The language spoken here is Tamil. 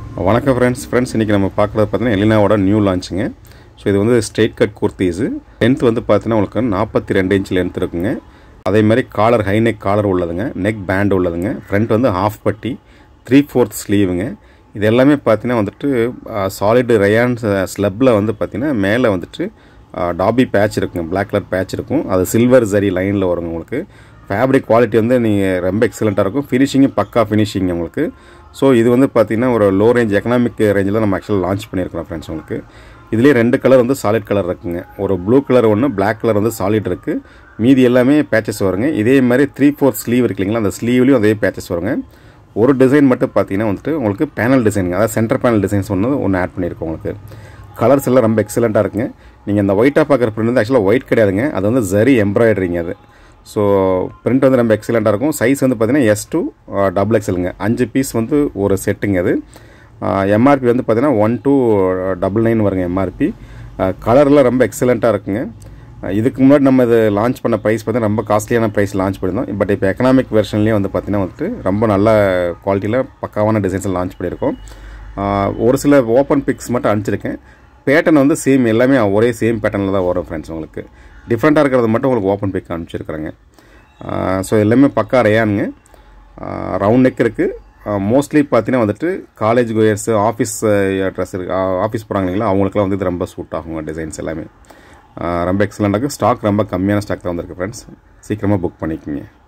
வணக்கம் ஃப்ரெண்ட்ஸ் ஃப்ரெண்ட்ஸ் இன்றைக்கி நம்ம பார்க்குறது பார்த்தீங்கன்னா எலினாவோட நியூ லான்ச்சுங்க ஸோ இது வந்து ஸ்ட்ரெயிட் கட் குர்த்திஸு லென்த் வந்து பார்த்தீங்கன்னா உங்களுக்கு நாற்பத்தி ரெண்டு இன்ச் லென்த் இருக்குங்க அதே மாதிரி காலர் ஹை நெக் காலர் உள்ளதுங்க நெக் பேண்ட் உள்ளதுங்க ஃப்ரண்ட் வந்து ஹாஃப் பட்டி த்ரீ ஃபோர்த் ஸ்லீவுங்க இது எல்லாமே பார்த்தீங்கன்னா வந்துட்டு சாலிடு ரயான் ஸ்லப்பில் வந்து பார்த்தீங்கன்னா மேலே வந்துட்டு டாபி பேட்ச் இருக்குங்க பிளாக் கலர் பேட்ச் இருக்கும் அது சில்வர் ஜரி லைனில் வருங்க உங்களுக்கு ஃபேப்ரிக் குவாலிட்டி வந்து நீங்கள் ரொம்ப எக்ஸலண்ட்டாக இருக்கும் ஃபினிஷிங்கும் பக்கா ஃபினிஷிங் உங்களுக்கு ஸோ இது வந்து பார்த்தீங்கன்னா ஒரு லோ ரேஞ்ச் எக்கனாமிக் ரேஞ்சில் நம்ம ஆக்சுவலாக லான்ச் பண்ணியிருக்கிறோம் ஃப்ரெண்ட்ஸ் உங்களுக்கு இதுலேயே ரெண்டு கலர் வந்து சாலிட் கலர் இருக்குங்க ஒரு ப்ளூ கலர் ஒன்று பிளாக் கலர் வந்து சாலிட் இருக்குது மீதி எல்லாமே பேச்சஸ் வருங்க இதே மாதிரி த்ரீ ஃபோர்த் ஸ்லீவ் இருக்கு இல்லைங்களா அந்த ஸ்லீவ்லேயும் அதே பேச்சஸ் வருங்க ஒரு டிசைன் மட்டும் பார்த்தீங்கன்னா வந்துட்டு உங்களுக்கு பேனல் டிசைனுங்க அதாவது சென்டர் பேனல் டிசைன்ஸ் ஒன்று ஒன்று ஆட் பண்ணியிருக்கோம் உங்களுக்கு கலர்ஸ் எல்லாம் ரொம்ப எக்ஸலண்ட்டாக இருக்குங்க நீங்கள் அந்த ஒயிட்டாக பார்க்குற பிரிண்ட் வந்து ஆக்சுவலாக ஒயிட் கிடையாதுங்க அது வந்து ஜரி எம்ப்ராய்டரிங்க அது ஸோ பிரிண்ட் வந்து ரொம்ப எக்ஸலண்ட்டாக இருக்கும் சைஸ் வந்து பார்த்தீங்கன்னா எஸ் டூ டபுள் எக்ஸலுங்க அஞ்சு பீஸ் வந்து ஒரு செட்டுங்க அது எம்ஆர்பி வந்து பார்த்தீங்கன்னா ஒன் டூ டபுள் நைன் வருங்க எம்ஆர்பி கலர்லாம் ரொம்ப எக்ஸலண்ட்டாக இருக்குங்க இதுக்கு முன்னாடி நம்ம இது லான்ச் பண்ண ப்ரைஸ் பார்த்தீங்கன்னா ரொம்ப காஸ்ட்லியான ப்ரைஸ் லான்ச் பண்ணியிருந்தோம் பட் இப்போ எக்கனாமிக் வெர்ஷன்லேயே வந்து பார்த்தீங்கன்னா வந்துட்டு ரொம்ப நல்ல குவாலிட்டியில் பக்காவான டிசைன்ஸில் லான்ச் பண்ணியிருக்கோம் ஒரு சில ஓப்பன் பிக்ஸ் மட்டும் அனுப்பிச்சிருக்கேன் பேட்டர்ன் வந்து சேம் எல்லாமே ஒரே சேம் பேட்டர்னில் தான் வரும் ஃப்ரெண்ட்ஸ் உங்களுக்கு டிஃப்ரெண்ட்டாக இருக்கிறது மட்டும் உங்களுக்கு ஓப்பன் பிக் அனுப்பிச்சிருக்கிறேங்க ஸோ எல்லாமே பக்கா ரேயானுங்க ரவுண்ட் நெக் இருக்குது மோஸ்ட்லி பார்த்தீங்கன்னா வந்துட்டு காலேஜ் கோயர்ஸு ஆஃபீஸ் ட்ரெஸ் இருக்கு ஆஃபீஸ் போகிறாங்க இல்லைங்களா அவங்களுக்குலாம் வந்து இது ரொம்ப சூட் ஆகுங்க டிசைன்ஸ் எல்லாமே ரொம்ப எக்ஸலண்ட்டாக இருக்குது ஸ்டாக் ரொம்ப கம்மியான ஸ்டாக் தான் வந்திருக்கு ஃப்ரெண்ட்ஸ் சீக்கிரமாக புக் பண்ணிக்கோங்க